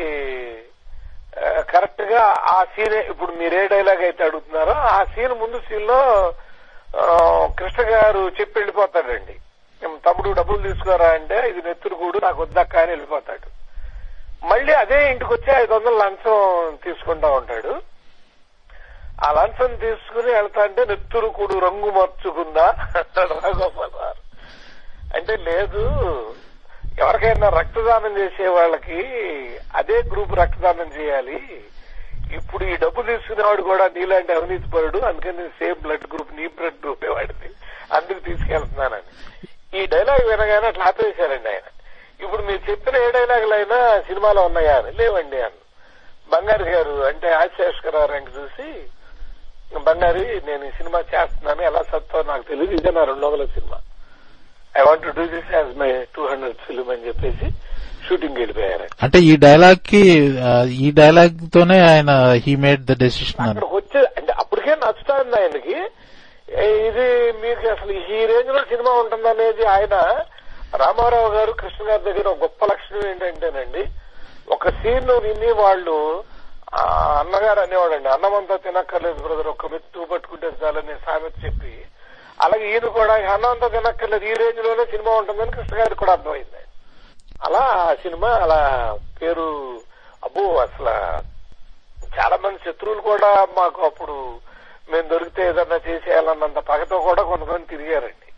కరెక్ట్ గా ఆ సీన్ ఇప్పుడు మీరు ఏ డైలాగ్ అయితే అడుగుతున్నారో ఆ సీన్ ముందు సీన్ లో ఆ, కృష్ణ గారు చెప్పి వెళ్ళిపోతాడండి "ఏం తమ్ముడు డబ్బులు తీసుకోరా అంటే ఇది నెత్తురుగూడు నాకు వద్దక్క అని వెళ్ళిపోతాడు మళ్ళీ అదే ఇంటికి వచ్చి ఐదు వందలు లంచం తీసుకుంటా ఉంటాడు ఆ లంచం తీసుకుని వెళ్తా అంటే నెత్తురుకుడు రంగు మార్చుకుందా అంటాడు రాఘగోపాల్ గారు అంటే లేదు ఎవరికైనా రక్తదానం చేసే వాళ్ళకి అదే గ్రూప్ రక్తదానం చేయాలి ఇప్పుడు ఈ డబ్బు తీసుకునేవాడు కూడా నీలాంటి అవినీతి పరుడు అందుకని సేమ్ బ్లడ్ గ్రూప్ నీ బ్లడ్ గ్రూప్ వాడిది అందుకు తీసుకెళ్తున్నానని ఈ డైలాగ్ వినగానే అట్లా ఆపేశారండి ఆయన ఇప్పుడు మీరు చెప్పిన ఏ డైలాగులు అయినా సినిమాలో ఉన్నాయా అని లేవండి అన్న బంగారు గారు అంటే ఆశేష్కర్ వెంక చూసి బంగారి నేను ఈ సినిమా చేస్తున్నాను ఎలా సత్తావు నాకు తెలియదు ఇదే నా రెండు వందల సినిమా I want to do this as my two hundred film అని చెప్పేసి షూటింగ్ వెళ్ళిపోయారు అంటే ఈ డైలాగ్ కి ఆ, ఈ డైలాగ్ తోనే ఆయన హీ మేడ్ ద డెసిషన్ అని అక్కడికి వచ్చే అంటే అప్పటికే నచ్చుతుంది ఆయనకి ఏ, ఇది మీకు అసలు ఈ రేంజ్ లో సినిమా ఉంటుందనేది ఆయన రామారావు గారు కృష్ణ గారి దగ్గర ఒక గొప్ప లక్షణం ఏంటంటేనండి ఒక సీన్ విని వాళ్ళు ఆ అన్నగారు అనేవాడండి అన్నమంతా తినక్కర్లేదు బ్రదర్ ఒక్క మెత్తు పట్టుకుంటే చాలని సామెత చెప్పి అలాగే ఈయన కూడా ఈ అన్నం అంతా తినక్కర్లేదు ఈ రేంజ్ లోనే సినిమా ఉంటుందని కృష్ణ గారికి కూడా అర్థమైంది అలా ఆ సినిమా అలా పేరు అబ్బో అసలు చాలా మంది శత్రువులు కూడా మాకు అప్పుడు మేము దొరికితే ఏదన్నా చేసేయాలన్నంత పగతో కూడా కొంతమంది తిరిగారండి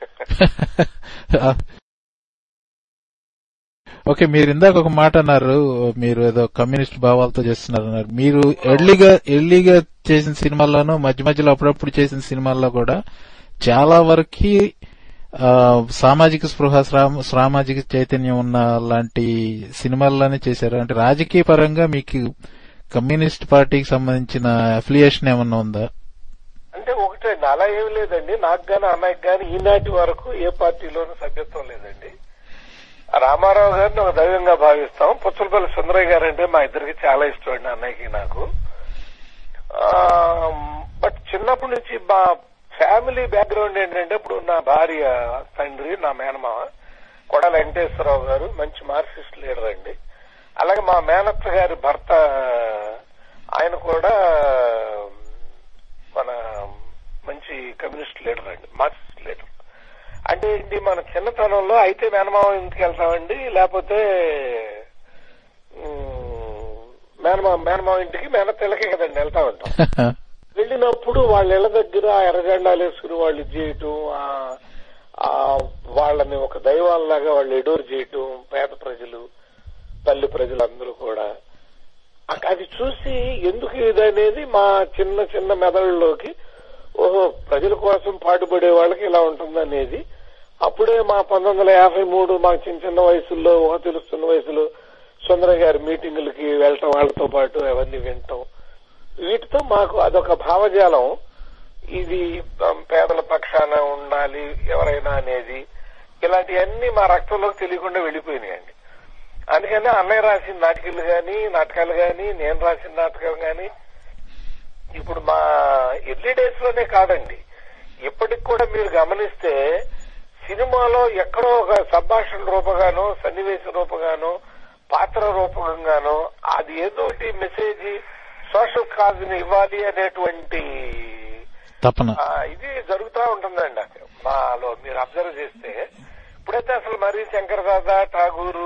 ఓకే మీరు ఇందాక ఒక మాట అన్నారు మీరు ఏదో కమ్యూనిస్ట్ భావాలతో చేస్తున్నారు అన్నారు మీరు ఎర్లీగా ఎర్లీగా చేసిన సినిమాల్లోనూ మధ్య మధ్యలో అప్పుడప్పుడు చేసిన సినిమాల్లో కూడా చాలా వరకు ఆ, సామాజిక స్పృహ శ్రా- సామాజిక చైతన్యం ఉన్న లాంటి సినిమాల్లోనే చేశారు అంటే రాజకీయ పరంగా మీకు కమ్యూనిస్ట్ పార్టీకి సంబంధించిన అఫిలియేషన్ ఏమన్నా ఉందా అంటే ఒకటండి అలా ఏమి లేదండి నాకు గాని అన్నయ్యకి గాని ఈనాటి వరకు ఏ పార్టీలోనూ సభ్యత్వం లేదండి రామారావు గారిని ఒక దైవంగా భావిస్తాం పుచ్చలపల్లి సుందరయ్య గారు అంటే మా ఇద్దరికి చాలా ఇష్టం అండి అన్నయ్యకి నాకు ఆ, బట్ చిన్నప్పటి నుంచి మా ఫ్యామిలీ బ్యాక్గ్రౌండ్ ఏంటంటే ఇప్పుడు నా భార్య తండ్రి నా మేనమామ కొడాల వెంకటేశ్వరరావు గారు మంచి మార్క్సిస్ట్ లీడర్ అండి అలాగే మా మేనత్త గారి భర్త ఆయన కూడా మన మంచి కమ్యూనిస్ట్ లీడర్ అండి మార్క్సిస్ట్ లీడర్ అంటే ఏంటి మన చిన్నతనంలో అయితే మేనమామ ఇంటికి వెళ్తామండి లేకపోతే ఉమ్, మేనమామ మేనమామ ఇంటికి మేనత్తలకే కదండి వెళ్తా ఉంటాం వెళ్ళినప్పుడు వాళ్ళ ఇళ్ల దగ్గర ఆ ఎర్రజెండాలు వేసుకుని వాళ్ళు ఇది చేయటం ఆ- ఆ వాళ్ళని ఒక దైవాల్లాగా వాళ్ళు ఎడోరు చేయటం పేద ప్రజలు పల్లె ప్రజలందరూ కూడా అ- అది చూసి ఎందుకు ఇది అనేది మా చిన్న చిన్న మెదడులోకి ఓహో ప్రజల కోసం పాటుపడే వాళ్ళకి ఇలా ఉంటుందనేది అప్పుడే మా పంతొమ్మిది వందల యాభై మూడు మా చిన్న చిన్న వయసుల్లో ఊహ తెలుస్తున్న వయసులో సుందర గారి మీటింగులకి వెళ్ళటం వాళ్ళతో పాటు అవన్నీ వినటం వీటితో మాకు అదొక భావజాలం ఇది um, పేదల పక్షాన ఉండాలి ఎవరైనా అనేది ఇలాంటివన్నీ మా రక్తంలోకి తెలియకుండా వెళ్ళిపోయినాయండి అందుకని అన్నయ్య రాసిన నాటకాలు గాని నాటకాలు గాని నేను రాసిన నాటకాలు గాని ఇప్పుడు మా ఎర్లీ డేస్ లోనే కాదండి ఇప్పటికి కూడా మీరు గమనిస్తే సినిమాలో ఎక్కడో ఒక సంభాషణ రూపగానో సన్నివేశ రూపగానో పాత్ర రూపకంగానో అది ఏదో ఒకటి మెసేజ్ సోషల్ కాజ్ ని ఇవ్వాలి అనేటువంటి తపన ఆ, ఇది జరుగుతూ ఉంటుందండి అక్కడ మాలో మీరు అబ్జర్వ్ చేస్తే ఇప్పుడైతే అసలు మరి శంకరదాద ఠాగూరు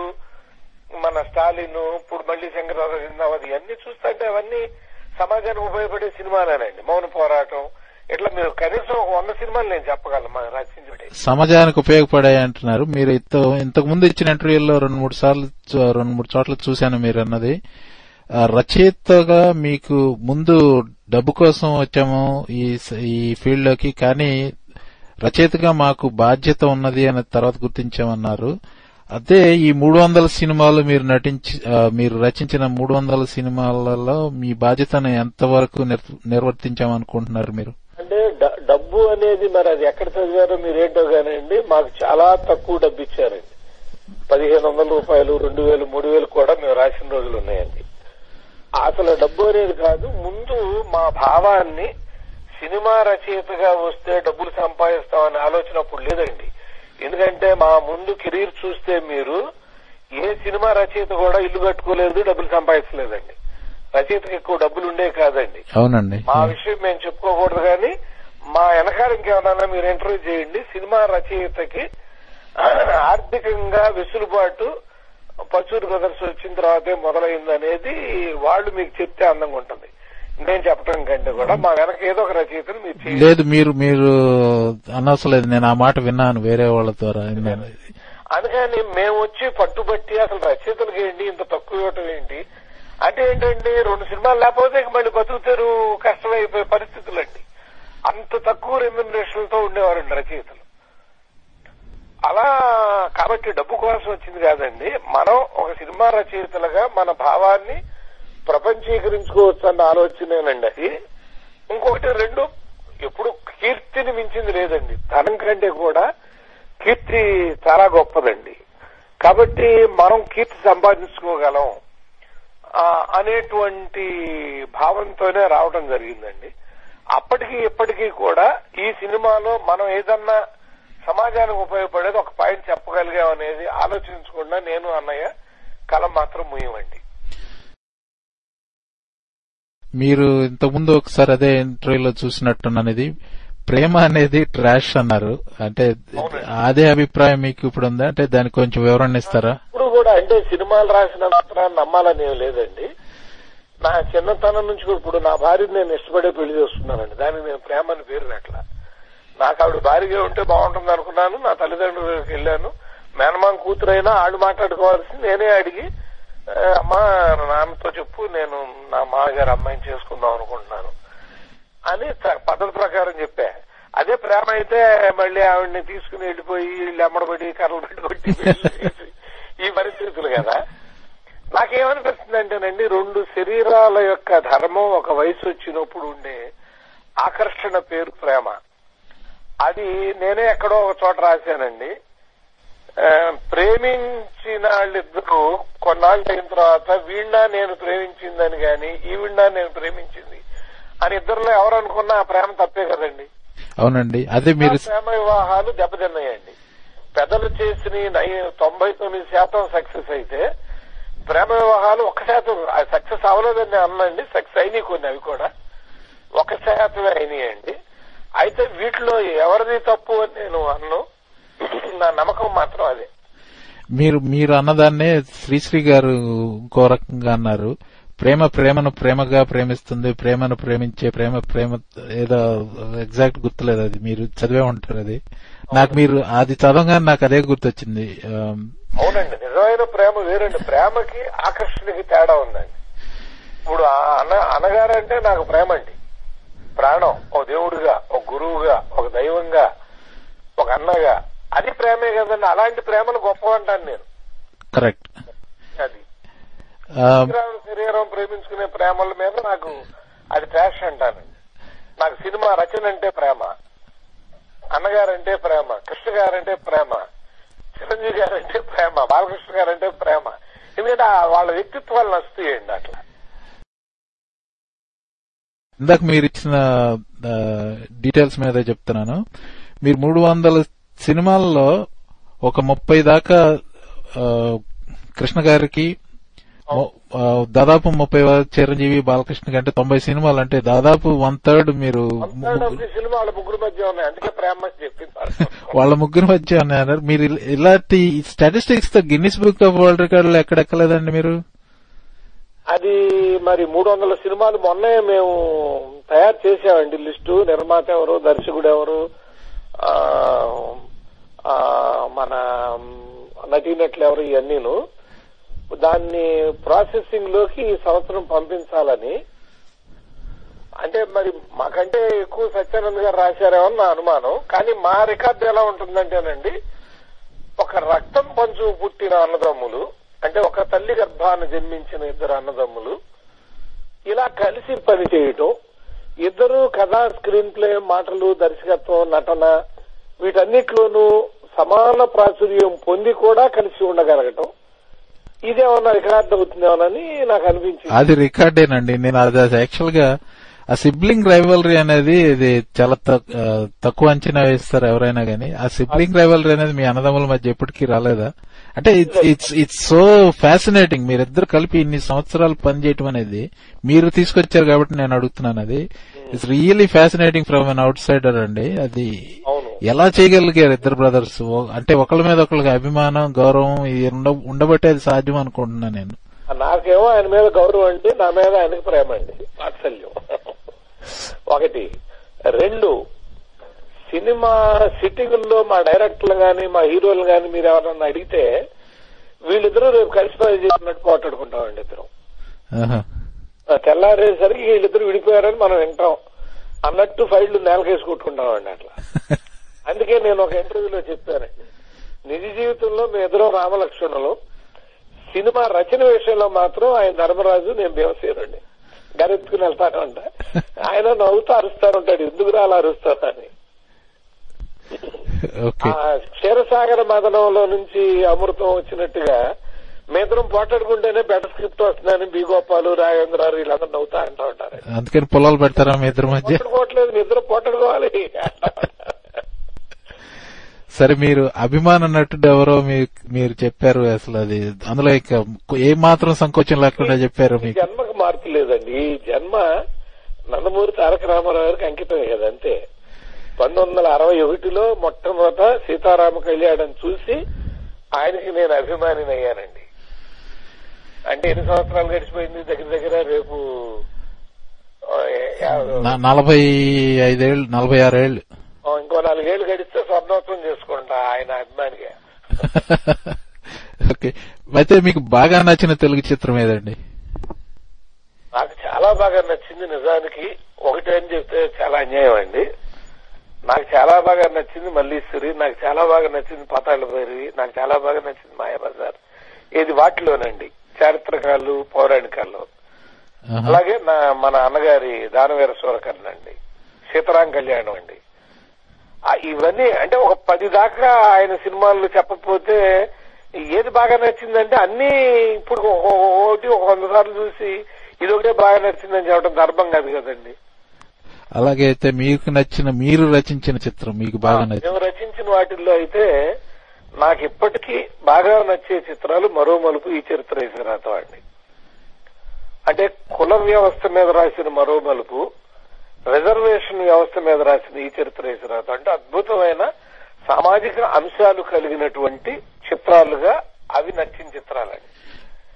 మన స్టాలిన్ ఇప్పుడు మళ్ళీ శంకరదాద జిందాబాద్ ఇవన్నీ చూస్తుంటే అవన్నీ సమాజానికి ఉపయోగపడే సినిమాలేనండి మౌన పోరాటం ఇట్లా మీరు కనీసం ఒక వంద సినిమాలు నేను చెప్పగలను మనం రచించబడి సమాజానికి ఉపయోగపడాయి అంటున్నారు మీరు ఇంత ఇంతకు ముందు ఇచ్చిన ఇంటర్వ్యూలో రెండు మూడు సార్లు చూ- రెండు మూడు చోట్ల చూశాను మీరు అన్నది ఆ, రచయితగా మీకు ముందు డబ్బు కోసం వచ్చాము ఈ స- ఈ ఫీల్డ్ లోకి కానీ రచయితగా మాకు బాధ్యత ఉన్నది అని తర్వాత గుర్తించామన్నారు అదే ఈ మూడు వందల సినిమాలు మీరు నటించి ఆ, మీరు రచించిన మూడు వందల సినిమాలలో మీ బాధ్యతను ఎంతవరకు నిర్- నిర్వర్తించామనుకుంటున్నారు మీరు అంటే డ- డబ్బు అనేది మరి అది ఎక్కడ చదివారో మీరేంటో కానివ్వండి మాకు చాలా తక్కువ డబ్బు ఇచ్చారండి పదిహేను వందల రూపాయలు రెండు వేలు మూడు వేలు కూడా మేము రాసిన రోజులు ఉన్నాయండి అసలు డబ్బు అనేది కాదు ముందు మా భావాన్ని సినిమా రచయితగా వస్తే డబ్బులు సంపాదిస్తామనే ఆలోచన అప్పుడు లేదండి ఎందుకంటే మా ముందు కెరీర్ చూస్తే మీరు ఏ సినిమా రచయిత కూడా ఇల్లు కట్టుకోలేదు డబ్బులు సంపాదించలేదండి రచయితకి ఎక్కువ డబ్బులు ఉండే కాదండి అవునండి మా విషయం మేము చెప్పుకోకూడదు కానీ మా వెనకాల ఇంకేమన్నా మీరు ఇంటర్వ్యూ చేయండి సినిమా రచయితకి ఆర్థికంగా వెసులుబాటు పచ్చూరు బ్రదర్స్ వచ్చిన తర్వాతే మొదలైంది అనేది వాళ్ళు మీకు చెప్తే అందంగా ఉంటుంది నేను చెప్పడం కంటే కూడా మా వెనక ఏదో ఒక రచయితను మీరు చేయండి లేదు మీరు మీరు అనవసరం లేదు నేను ఆ మాట విన్నాను వేరే వాళ్ళ ద్వారా విన్నాను అందుకని మేము వచ్చి పట్టుబట్టి అసలు రచయితలకు ఏంటి ఇంత తక్కువ ఇవ్వటం ఏంటి అంటే ఏంటండి రెండు సినిమాలు లేకపోతే ఇక మళ్ళీ బతుకుతారు కష్టమైపోయే పరిస్థితులు అండి అంత తక్కువ రెమ్యునరేషన్లతో ఉండేవారండి రచయితలు అలా కాబట్టి డబ్బు కోసం వచ్చింది కాదండి మనం ఒక సినిమా రచయితలుగా మన భావాన్ని ప్రపంచీకరించుకోవచ్చు అన్న ఆలోచనేనండి అది ఇంకొకటి రెండు ఎప్పుడు కీర్తిని మించింది లేదండి ధనం కంటే కూడా కీర్తి చాలా గొప్పదండి కాబట్టి మనం కీర్తి సంపాదించుకోగలం ఆ, అనేటువంటి భావంతోనే రావడం జరిగిందండి అప్పటికి ఇప్పటికీ కూడా ఈ సినిమాలో మనం ఏదన్నా సమాజానికి ఉపయోగపడేది ఒక పాయింట్ చెప్పగలిగాం అనేది ఆలోచించకుండా నేను అన్నయ్య కలం మాత్రం ముయ్యమండి మీరు ఇంతకుముందు ఒకసారి అదే ఇంటర్వ్యూలో చూసినట్టున్నాను ఇది ప్రేమ అనేది ట్రాష్ అన్నారు అంటే అవునండి. అదే అభిప్రాయం మీకు ఇప్పుడు ఉందా అంటే దానికి కొంచెం వివరణ ఇస్తారా ఇప్పుడు కూడా అంటే సినిమాలు రాసిన మాత్రాన్ని నమ్మాలని ఏం లేదండి నా చిన్నతనం నుంచి కూడా ఇప్పుడు నా భార్యని నేను ఇష్టపడే పెళ్లి చేస్తున్నానండి దానికి నేను ప్రేమ అని పేరు పెట్టలా నాకు ఆవిడ భార్యగా ఉంటే బాగుంటుంది అనుకున్నాను నా తల్లిదండ్రులకు వెళ్ళాను మేనమాన్ కూతురైనా ఆడు మాట్లాడుకోవాల్సింది నేనే అడిగి "ఆ, అమ్మా నాన్నతో చెప్పు నేను నా మామగారు అమ్మాయిని చేసుకుందాం అనుకుంటున్నాను అని త- పద్ధతి ప్రకారం చెప్పా అదే ప్రేమ అయితే మళ్ళీ ఆవిడ్ని తీసుకుని వెళ్ళిపోయి లెమ్మడబడి కర్రలు పెట్టి కొట్టి పెళ్లి చేసి ఈ పరిస్థితులు కదా నాకేమనిపిస్తుందంటేనండి రెండు శరీరాల యొక్క ధర్మం ఒక వయసు వచ్చినప్పుడు ఉండే ఆకర్షణ పేరు ప్రేమ అది నేనే ఎక్కడో ఒక చోట రాశానండి ఆ, ప్రేమించిన వాళ్ళిద్దరూ కొన్నాళ్ళు అయిన తర్వాత వీళ్ళ నేను ప్రేమించిందని గాని ఈవిడ నేను ప్రేమించింది అని ఇద్దరులో ఎవరు అనుకున్నా ఆ ప్రేమ తప్పే కదండి అవునండి అదే మీరు ప్రేమ వివాహాలు దెబ్బతిన్నాయండి పెద్దలు చేసిన నై- తొంభై తొమ్మిది శాతం సక్సెస్ అయితే ప్రేమ వివాహాలు ఒక శాతం సక్సెస్ అవ్వలేదని నేను అన్నండి సక్సెస్ అయినాయి కొన్ని అవి కూడా ఒక శాతమే అయినాయండి అయితే వీటిలో ఎవరిది తప్పు అని నేను అన్ను నా నమ్మకం మాత్రం అదే మీరు మీరు అన్నదాన్నే శ్రీశ్రీ గారు ఇంకో రకంగా అన్నారు ప్రేమ ప్రేమను ప్రేమగా ప్రేమిస్తుంది ప్రేమను ప్రేమించే ప్రేమ ప్రేమ ఏదో ఎగ్జాక్ట్ గుర్తులేదు అది మీరు చదివే ఉంటారు అది నాకు మీరు అది చదవగానే నాకు అదే గుర్తొచ్చింది ఆమ్, అవునండి నిజమైన ప్రేమ వేరండి ప్రేమకి ఆకర్షణకి తేడా ఉందండి ఇప్పుడు ఆ అన్న అన్నగారంటే నాకు ప్రేమ అండి ప్రాణం ఒక దేవుడుగా ఒక గురువుగా ఒక దైవంగా ఒక అన్నగా అది ప్రేమే కదండి అలాంటి ప్రేమను గొప్ప అంటాను నేను కరెక్ట్ అది ఆమ్, శరీరం శరీరం ప్రేమించుకునే ప్రేమల మీద నాకు అది ప్యాషన్ అంటానండి నాకు సినిమా రచన అంటే ప్రేమ అన్నగారంటే ప్రేమ కృష్ణ గారంటే ప్రేమ చిరంజీవి గారంటే ప్రేమ బాలకృష్ణ గారంటే ప్రేమ ఎందుకంటే ఆ వాళ్ళ వ్యక్తిత్వాలు నచ్చుతాయండి అట్లా ఇందాక మీరు ఇచ్చిన ఆ, డీటెయిల్స్ మీద చెప్తున్నాను మీరు మూడు వందల సినిమాల్లో ఒక ముప్పై దాకా ఆ, కృష్ణ గారికి మొ- ఆ, దాదాపు ముప్పై వరకు చిరంజీవి బాలకృష్ణ అంటే తొంభై సినిమాలు అంటే దాదాపు వన్ థర్డ్ మీరు వన్ ఆఫ్ ది సినిమా వాళ్ళ ముగ్గురు మధ్య ఉన్నాయి అందుకే ప్రేమ అని చెప్పింది వాళ్ళ ముగ్గురు మధ్య ఉన్నారు మీరు ఇల- ఇలాంటి స్టాటిస్టిక్స్ తో గిన్నిస్ బుక్ ఆఫ్ వరల్డ్ రికార్డులు ఎక్కడెక్కలేదండి మీరు అది మరి మూడు వందల సినిమాలు మొన్నే మేము తయారు చేసామండి లిస్టు నిర్మాత ఎవరు దర్శకుడు ఎవరు ఆ, ఆ, మన నటీనటులు ఎవరు ఇవన్నీను దాన్ని ప్రాసెసింగ్ లోకి ఈ సంవత్సరం పంపించాలని అంటే మరి మాకంటే ఎక్కువ సత్యానంద్ గారు రాశారేమో అని నా అనుమానం కానీ మా రికార్డు ఎలా ఉంటుందంటేనండి ఒక రక్తం పంచు పుట్టిన అన్నదమ్ములు అంటే ఒక తల్లి గర్భాన్ని జన్మించిన ఇద్దరు అన్నదమ్ములు ఇలా కలిసి పని చేయటం ఇద్దరు కథా స్క్రీన్ ప్లే మాటలు దర్శకత్వం నటన వీటన్నిటిలోనూ సమాన ప్రాచుర్యం పొంది కూడా కలిసి ఉండగలగటం ఇదేమన్నా రికార్డ్ అవుతుందేమోనని నాకు అనిపించింది అది రికార్డేనండి నేను అది యాక్చువల్ గా ఆ సిబ్లింగ్ రైవలరీ అనేది ఇది చాలా తక్- ఆ, తక్కువ అంచనా వేస్తారు ఎవరైనా గానీ ఆ సిబ్లింగ్ రైవలరీ అనేది మీ అన్నదమ్ముల మధ్య ఎప్పటికీ రాలేదా అంటే it's it's it's so fascinating మీరిద్దరు కలిపి ఇన్ని సంవత్సరాలు పనిచేయటం అనేది మీరు తీసుకొచ్చారు కాబట్టి నేను అడుగుతున్నాను అది it's really fascinating from an outsider అండి అది అవును ఎలా చేయగలిగారు ఇద్దరు బ్రదర్స్ అంటే ఒకళ్ళ మీద ఒకళ్ళకి అభిమానం గౌరవం ఇది ఉండ- ఉండబట్టే అది సాధ్యం అనుకుంటున్నాను నేను నాకేమో ఆయన మీద గౌరవం అండి నా మీద ఆయనకి ప్రేమ అండి వాత్సల్యం ఒకటి రెండు సినిమా సిట్టింగుల్లో మా డైరెక్టర్లు గాని మా హీరోలు గాని మీరు ఎవరన్నా అడిగితే వీళ్ళిద్దరూ రేపు కలిసి పని చేసినట్టు పోటాడుకుంటామండి ఇద్దరం ఆహా. ఆ తెల్లారేసరికి వీళ్ళిద్దరు విడిపోయారని మనం వింటాం అన్నట్టు ఫైళ్లు నేలకేసి కొట్టుకుంటామండి అట్లా అందుకే నేను ఒక ఇంటర్వ్యూలో చెప్పానండి నిజ జీవితంలో మీ ఇద్దరు రామలక్ష్మణులు సినిమా రచన విషయంలో మాత్రం ఆయన ధర్మరాజు నేను భీమసేనుండి గరెత్తుకుని వెళ్తాను అంట ఆయన నవ్వుతూ అరుస్తాను ఉంటాడు ఎందుకు అలా అరుస్తాను అని ఓకే ఆ క్షీరసాగర మదనంలో నుంచి అమృతం వచ్చినట్టుగా మేదరం పోటాడుకుంటేనే బెటర్ స్క్రిప్ట్ వస్తుందని బి గోపాలు రాఘవేంద్రారు వీళ్ళందరూ నవ్వుతా అంటూ ఉంటారు అందుకని పొలాలు పెడతారా మీ ఇద్దరి మధ్య పోటాడుకోవట్లేదు నిద్ర పోటాడుకోవాలి సరే మీరు అభిమాన నటుడు ఎవరో మీ- మీరు చెప్పారు అసలు అది అందులో ఇక ఏ మాత్రం సంకోచం లేకుండా చెప్పారు ఈ మీకు జన్మకు మార్పు లేదండి ఈ జన్మ నందమూరి తారక రామారావు గారికి అంకితమే కదా అంతే పంతొమ్మిది వందల అరవై ఒకటిలో మొట్టమొదట సీతారామ కళ్యాణం చూసి ఆయనకి నేను అభిమానిని అయ్యానండి అంటే ఎన్ని సంవత్సరాలు గడిచిపోయింది దగ్గర దగ్గర రేపు ఆ, యా- నా- నలభై ఐదేళ్ళు నలభై ఆరేళ్ళు ఆ, ఇంకో నాలుగేళ్లు గడిస్తే స్వర్ణోత్సవం చేసుకుంటా ఆయన అభిమానిగా ఓకే అయితే మీకు బాగా నచ్చిన తెలుగు చిత్రం ఏదండి నాకు చాలా బాగా నచ్చింది నిజానికి ఒకటి అని చెప్తే చాలా అన్యాయం అండి నాకు చాలా బాగా నచ్చింది మల్లీశ్వరి నాకు చాలా బాగా నచ్చింది పాతాళ భైరవి నాకు చాలా బాగా నచ్చింది మాయాబజార్ ఇది వాటిలోనండి చారిత్రకాలు పౌరాణికాలు ఆహా. అలాగే నా మన అన్నగారి దానవీర సూరకర్ణ అండి సీతారాం కళ్యాణం అండి ఆ, ఇవన్నీ అంటే ఒక పది దాకా ఆయన సినిమాలు చెప్పకపోతే ఏది బాగా నచ్చిందంటే అన్ని ఇప్పుడు ఒ- ఒకటి ఒక వంద సార్లు చూసి ఇది ఒకటే బాగా నచ్చిందని చెప్పడం గర్భం కాదు కదండి అలాగే అయితే మీకు నచ్చిన మీరు రచించిన చిత్రం మీకు బాగా నచ్చింది మేము రచించిన వాటిల్లో అయితే నాకు ఇప్పటికీ బాగా నచ్చే చిత్రాలు మరో మలుపు ఈ చరిత్ర వేసిన అండి అంటే కుల వ్యవస్థ మీద రాసిన మరో మలుపు రిజర్వేషన్ వ్యవస్థ మీద రాసిన ఈ చరిత్ర వేసిన అంటే అద్భుతమైన సామాజిక అంశాలు కలిగినటువంటి చిత్రాలుగా అవి నచ్చిన చిత్రాలండి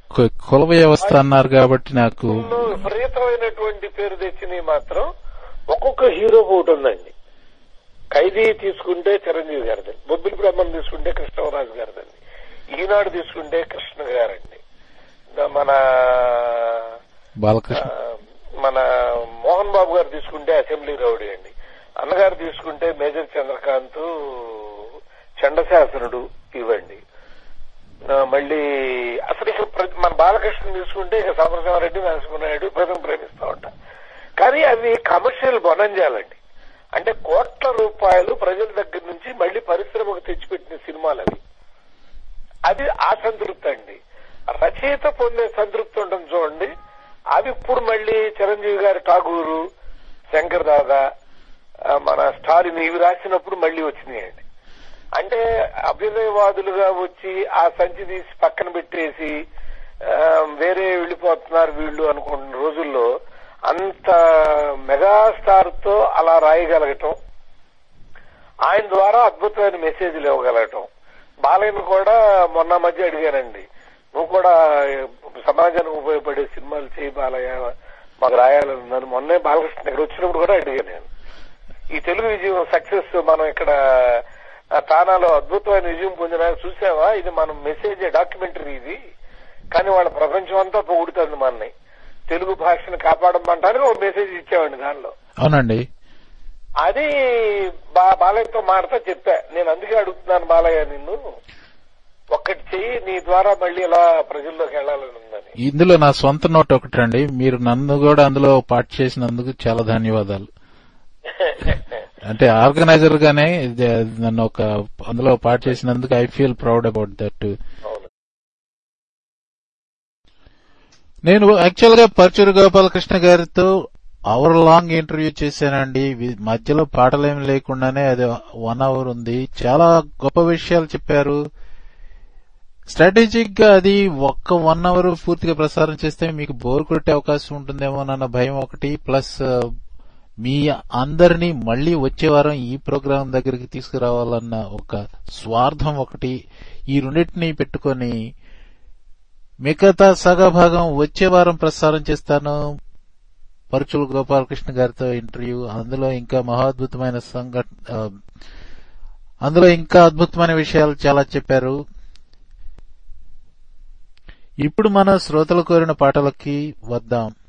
కు- కుల వ్యవస్థ అన్నారు కాబట్టి నాకు లో విపరీతమైనటువంటి పేరు తెచ్చినవి మాత్రం ఒక్కొక్క హీరోకి ఒకటి ఉందండి ఖైదీ తీసుకుంటే చిరంజీవి గారిదండి బొబ్బిలి బ్రహ్మన్ తీసుకుంటే కృష్ణవరాజు గారిదండి ఈనాడు తీసుకుంటే కృష్ణ గారండి ద- మన ఆ, బాలకృష్ణ మన మోహన్ బాబు గారు తీసుకుంటే అసెంబ్లీ రౌడీ అండి అన్నగారు తీసుకుంటే మేజర్ చంద్రకాంత్ చండశాసనుడు ఇవ్వండి ఆ, మళ్ళీ అసలు ఇక ప్ర- మన బాలకృష్ణ తీసుకుంటే ఇక సమరసింహారెడ్డి నరసింహనాయుడు ప్రజలు ప్రేమిస్తా ఉంటా కానీ అవి కమర్షియల్ బొనంజాలండి అంటే కోట్ల రూపాయలు ప్రజల దగ్గర నుంచి మళ్ళీ పరిశ్రమకు తెచ్చిపెట్టిన సినిమాలు అవి అది ఆ సంతృప్తి అండి రచయిత పొందే సంతృప్తి ఉంటుంది చూడండి అవి ఇప్పుడు మళ్ళీ చిరంజీవి గారి ఠాగూరు శంకర్ దాదా ఆ, మన స్టాలిన్ ఇవి రాసినప్పుడు మళ్ళీ వచ్చినాయండి అంటే అభ్యుదయవాదులుగా వచ్చి ఆ సంచి తీసి పక్కన పెట్టేసి ఆ, వేరే వెళ్ళిపోతున్నారు వీళ్ళు అనుకుంటున్న రోజుల్లో అంత మెగాస్టార్ తో అలా రాయగలగటం ఆయన ద్వారా అద్భుతమైన మెసేజ్లు ఇవ్వగలగటం బాలయ్యను కూడా మొన్న మధ్య అడిగానండి నువ్వు కూడా సమాజానికి ఉపయోగపడే సినిమాలు చేయి బాలయ్య మాకు రాయాలని ఉన్నాను మొన్నే బాలకృష్ణ దగ్గర వచ్చినప్పుడు కూడా అడిగాను నేను ఈ తెలుగు విజయం సక్సెస్ మనం ఇక్కడ ఆ, తానాలో అద్భుతమైన విజయం పొందిన చూసావా ఇది మనం మెసేజ్ డాక్యుమెంటరీ ఇది కానీ వాళ్ళ ప్రపంచం అంతా పొగుడుతుంది మనని తెలుగు భాషను కాపాడమంటానికి ఒక మెసేజ్ ఇచ్చామండి దానిలో అవునండి అది బా బాలయ్యతో మాటతో చెప్పా నేను అందుకే అడుగుతున్నాను బాలయ్య నిన్ను ఒక్కటి చెయ్యి నీ ద్వారా మళ్ళీ ఇలా ప్రజల్లోకి వెళ్ళాలని ఉందని ఇందులో నా సొంత నోట్ ఒకటండి మీరు నన్ను కూడా అందులో పార్ట్ చేసినందుకు చాలా ధన్యవాదాలు అంటే ఆర్గనైజర్ గానే ఇది నన్ను ఒక అందులో పార్ట్ చేసినందుకు I feel proud about that అవును నేను యాక్చువల్ గా పరచూరు గోపాలకృష్ణ గారితో అవర్ లాంగ్ ఇంటర్వ్యూ చేశానండి వి- మధ్యలో పాటలేం లేకుండానే అది వన్ అవర్ ఉంది చాలా గొప్ప విషయాలు చెప్పారు స్ట్రాటజిక్ గా అది ఒక్క వన్ అవర్ పూర్తిగా ప్రసారం చేస్తే మీకు బోర్ కొట్టే అవకాశం ఉంటుందేమోనన్న భయం ఒకటి ప్లస్ మీ అందరినీ మళ్ళీ వచ్చే వారం ఈ ప్రోగ్రాం దగ్గరికి తీసుకురావాలన్న ఒక స్వార్థం ఒకటి ఈ రెండింటినీ పెట్టుకొని మిగతా సగ భాగం వచ్చే వారం ప్రసారం చేస్తాను పరుచుల గోపాలకృష్ణ గారితో ఇంటర్వ్యూ అందులో ఇంకా మహాద్భుతమైన సంఘట ఆ, అందులో ఇంకా అద్భుతమైన విషయాలు చాలా చెప్పారు ఇప్పుడు మన శ్రోతలు కోరిన పాటలకి వద్దాం